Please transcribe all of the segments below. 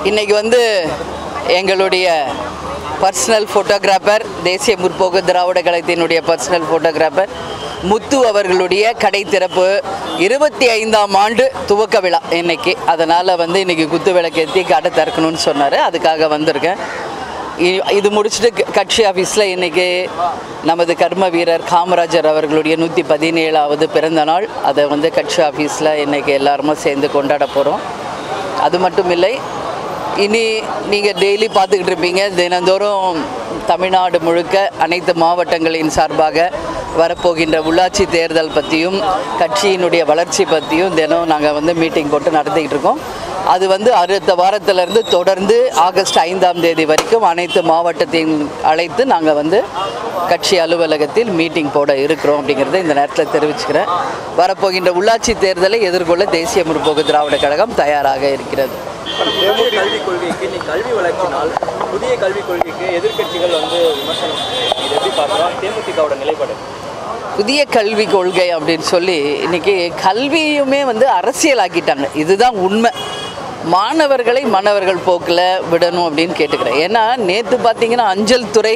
இன்னைக்கு வந்து எங்களுடைய பர்சனல் ஃபோட்டோகிராஃபர் தேசிய முற்போக்கு திராவிட கழகத்தினுடைய பர்சனல் ஃபோட்டோகிராஃபர் முத்து அவர்களுடைய கடை திறப்பு இருபத்தி ஐந்தாம் ஆண்டு துவக்க விழா இன்னைக்கு அதனால் வந்து இன்னைக்கு குத்து விளக்கேற்றி கடை திறக்கணும்னு சொன்னார் அதுக்காக வந்திருக்கேன் இ- இது முடிச்சுட்டு க- கட்சி ஆஃபீஸில் இன்னைக்கு நமது கர்ம வீரர் காமராஜர் அவர்களுடைய நூற்றி பதினேழாவது பிறந்த நாள் அதை வந்து கட்சி ஆஃபீஸில் இன்னைக்கு எல்லாருமே சேர்ந்து கொண்டாட போகிறோம் அது மட்டும் இல்லை இனி நீங்கள் டெய்லி பார்த்துக்கிட்டு இருப்பீங்க தினந்தோறும் தமிழ்நாடு முழுக்க அனைத்து மாவட்டங்களின் சார்பாக வரப்போகின்ற உள்ளாட்சி தேர்தல் பற்றியும் கட்சியினுடைய வளர்ச்சி பற்றியும் தினம் நாங்கள் வந்து மீட்டிங் போட்டு நடத்திக்கிட்டு இருக்கோம் அது வந்து அடுத்த வாரத்திலிருந்து தொடர்ந்து ஆகஸ்ட் ஐந்தாம் தேதி வரைக்கும் அனைத்து மாவட்டத்தையும் அழைத்து நாங்கள் வந்து கட்சி அலுவலகத்தில் மீட்டிங் போட இருக்கிறோம் அப்படிங்கிறத இந்த நேரத்தில் தெரிவிச்சுக்கிறேன் வரப்போகின்ற உள்ளாட்சி தேர்தலை எதிர்கொள்ள தேசிய முற்போக்கு திராவிட கழகம் தயாராக இருக்கிறது புதிய கல்விக் கொள்கைக்கு நீ கல்வி வளர்ச்சினால் புதிய கல்விக் கொள்கைக்கு எதிர்க்கட்சிகள் வந்து விமர்சனம் இது எப்படி பார்க்கலாம் தேமுதிகவோட நிலைப்பாடு புதிய கல்வி கொள்கை அப்படின்னு சொல்லி இன்னைக்கு கல்வியுமே வந்து அரசியலாக்கிட்டாங்க இதுதான் உண்மை மாணவர்களை மாணவர்கள் போக்கில் விடணும் அப்படின்னு கேட்டுக்கிறேன் ஏன்னா நேற்று பார்த்தீங்கன்னா அஞ்சல் துறை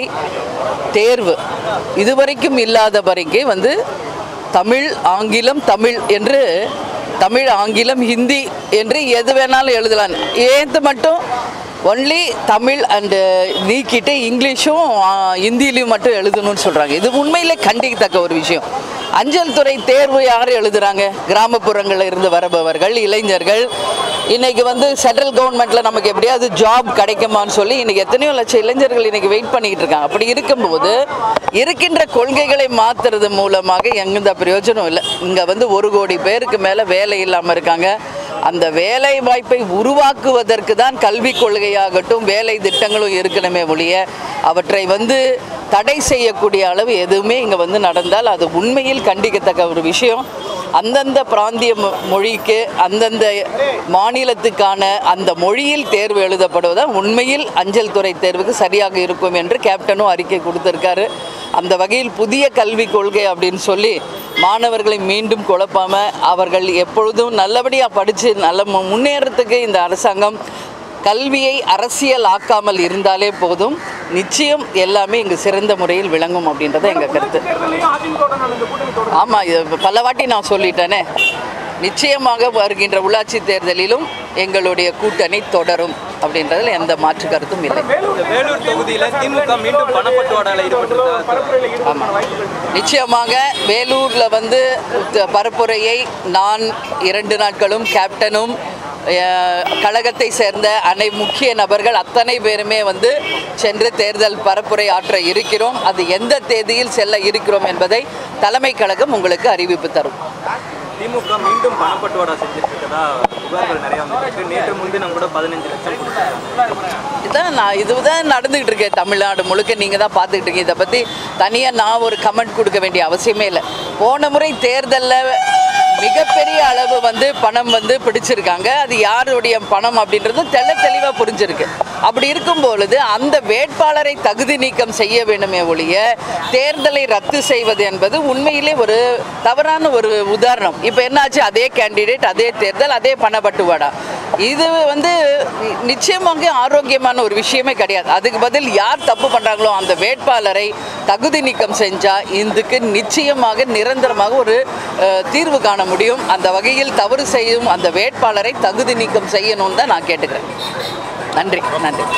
தேர்வு இதுவரைக்கும் இல்லாத வரைக்கும் வந்து தமிழ் ஆங்கிலம் தமிழ் என்று தமிழ் ஆங்கிலம் ஹிந்தி என்று எது வேணாலும் எழுதலாம் ஏத்து மட்டும் ஒன்லி தமிழ் அண்டு நீக்கிட்டு இங்கிலீஷும் ஆ, ஹிந்திலையும் மட்டும் எழுதணும்னு சொல்கிறாங்க இது உண்மையிலே கண்டிக்கத்தக்க ஒரு விஷயம் அஞ்சல் துறை தேர்வு யார் எழுதுறாங்க கிராமப்புறங்களில் இருந்து வரபவர்கள் இளைஞர்கள் இன்னைக்கு வந்து சென்ட்ரல் கவர்மெண்ட்டில் நமக்கு எப்படியாவது ஜாப் கிடைக்குமான்னு சொல்லி இன்னைக்கு எத்தனையோ லட்சம் இளைஞர்கள் இன்னைக்கு வெயிட் பண்ணிக்கிட்டு இருக்காங்க அப்படி இருக்கும்போது இருக்கின்ற கொள்கைகளை மாற்றுறது மூலமாக எந்த பிரயோஜனம் இல்லை இங்கே வந்து ஒரு கோடி பேருக்கு மேலே வேலை இல்லாமல் இருக்காங்க அந்த வேலை வாய்ப்பை உருவாக்குவதற்கு தான் கல்விக் கொள்கையாகட்டும் வேலை திட்டங்களும் இருக்கணுமே ஒழிய அவற்றை வந்து தடை செய்யக்கூடிய அளவு எதுவுமே இங்கே வந்து நடந்தால் அது உண்மையில் கண்டிக்கத்தக்க ஒரு விஷயம் அந்தந்த பிராந்திய மொ- மொழிக்கு அந்தந்த மாநிலத்துக்கான அந்த மொழியில் தேர்வு எழுதப்படுவதுதான் உண்மையில் அஞ்சல் துறை தேர்வுக்கு சரியாக இருக்கும் என்று கேப்டனும் அறிக்கை கொடுத்திருக்காரு அந்த வகையில் புதிய கல்விக் கொள்கை அப்படின்னு சொல்லி மாணவர்களை மீண்டும் குழப்பாம அவர்கள் எப்பொழுதும் நல்லபடியாக படித்து நல்ல மு- முன்னேறத்துக்கு இந்த அரசாங்கம் கல்வியை அரசியல் ஆக்காமல் இருந்தாலே போதும் நிச்சயம் எல்லாமே இங்கு சிறந்த முறையில் விளங்கும் அப்படின்றது எங்கள் கருத்து ஆமாம் இது பல வாட்டி நான் சொல்லிட்டேனே நிச்சயமாக வருகின்ற உள்ளாட்சி தேர்தலிலும் எங்களுடைய கூட்டணி தொடரும் அப்படின்றதுல எந்த மாற்று கருத்தும் இல்லை இந்த வேலூர் தொகுதியில திமுக மீண்டும் பணப்பட்டுவாடால ஈடுபட்டிருக்காங்க ஆமாம் நிச்சயமாக வேலூரில் வந்து த- பரப்புரையை நான் இரண்டு நாட்களும் கேப்டனும் அஹ், கழகத்தை சேர்ந்த அனை முக்கிய நபர்கள் அத்தனை பேருமே வந்து சென்று தேர்தல் பரப்புரை ஆற்ற இருக்கிறோம் அது எந்த தேதியில் செல்ல இருக்கிறோம் என்பதை தலைமை கழகம் உங்களுக்கு அறிவிப்பு தரும் திமுக மீண்டும் பணப்பட்டுவாடா செஞ்சுட்டு இருக்கதா புகார்கள் நிறைய வந்துருக்கு நேற்று முன்தினம் கூட பதினஞ்சு லட்சம் கொடுத்தாங்க இதான் நான் இதுதான் நடந்துகிட்டு இருக்கேன் தமிழ்நாடு முழுக்க நீங்கள் தான் பார்த்துக்கிட்டு இருக்கீங்க இதை பற்றி தனியாக நான் ஒரு கமெண்ட் கொடுக்க வேண்டிய அவசியமே இல்லை போன முறை தேர்தலில் மிகப்பெரிய அளவு வந்து பணம் வந்து பிடிச்சிருக்காங்க அது யாருடைய பணம் அப்படின்றது தெள்ள தெளிவாக புரிஞ்சிருக்கு அப்படி இருக்கும் பொழுது அந்த வேட்பாளரை தகுதி நீக்கம் செய்ய வேண்டுமே ஒழிய தேர்தலை ரத்து செய்வது என்பது உண்மையிலே ஒரு தவறான ஒரு உதாரணம் இப்போ என்னாச்சு அதே கேண்டிடேட் அதே தேர்தல் அதே பணப்பட்டுவாடா இது வந்து நி- நிச்சயமாக ஆரோக்கியமான ஒரு விஷயமே கிடையாது அதுக்கு பதில் யார் தப்பு பண்ணுறாங்களோ அந்த வேட்பாளரை தகுதி நீக்கம் செஞ்சால் இதுக்கு நிச்சயமாக நிரந்தரமாக ஒரு அஹ், தீர்வு காண முடியும் அந்த வகையில் தவறு செய்யும் அந்த வேட்பாளரை தகுதி நீக்கம் செய்யணும்னு தான் நான் கேட்டுக்கிறேன் நன்றி நன்றி